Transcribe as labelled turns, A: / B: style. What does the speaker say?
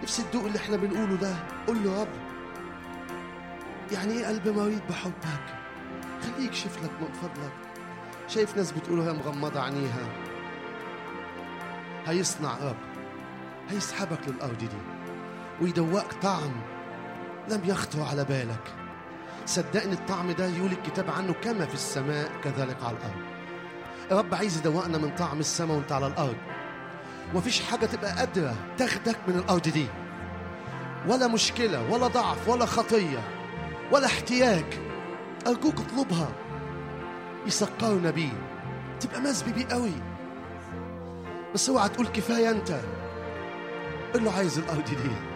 A: نفسي تدوق اللي احنا بنقوله ده قول له يا رب يعني ايه قلب مريض بحبك خليه يكشف لك من فضلك شايف ناس بتقول هي مغمضة عينيها هيصنع رب هيسحبك للأرض دي ويدوقك طعم لم يخطر على بالك صدقني الطعم ده يقول الكتاب عنه كما في السماء كذلك على الأرض الرب عايز يدوقنا من طعم السماء وانت على الأرض ومفيش حاجة تبقى قادرة تاخدك من الأرض دي ولا مشكلة ولا ضعف ولا خطية ولا احتياج أرجوك اطلبها يسكرنا بيه تبقى مسبي بيه قوي بس اوعى تقول كفاية أنت قل له عايز الأرض دي